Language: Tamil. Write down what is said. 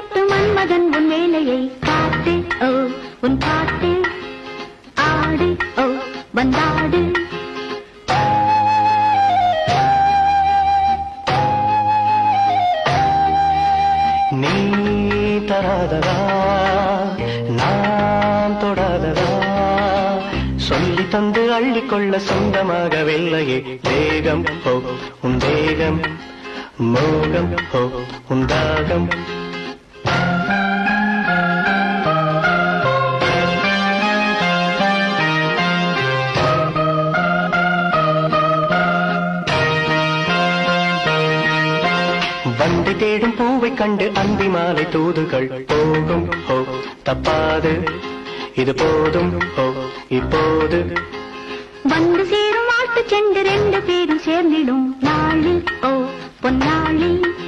தொட்டு மன்மதன் உன் வேலையை காட்டு ஓ உன் பாட்டு ஆடு ஓ வந்தாடு நீ தராததா நான் தொடாததா சொல்லி தந்து அள்ளிக்கொள்ள சொந்தமாகவில்லையே தேகம் ஹோ உன் தேகம் மோகம் ஹோ உன் தாகம் வண்டி தேடும் பூவை கண்டு அந்தி மாலை தூதுகள் போகும் ஹோ தப்பாது இது போதும் ஹோ இப்போது வந்து சேரும் ஆட்டு செண்டு ரெண்டு பேரும் சேர்ந்திடும் நாளில் ஓ பொன்னாளில்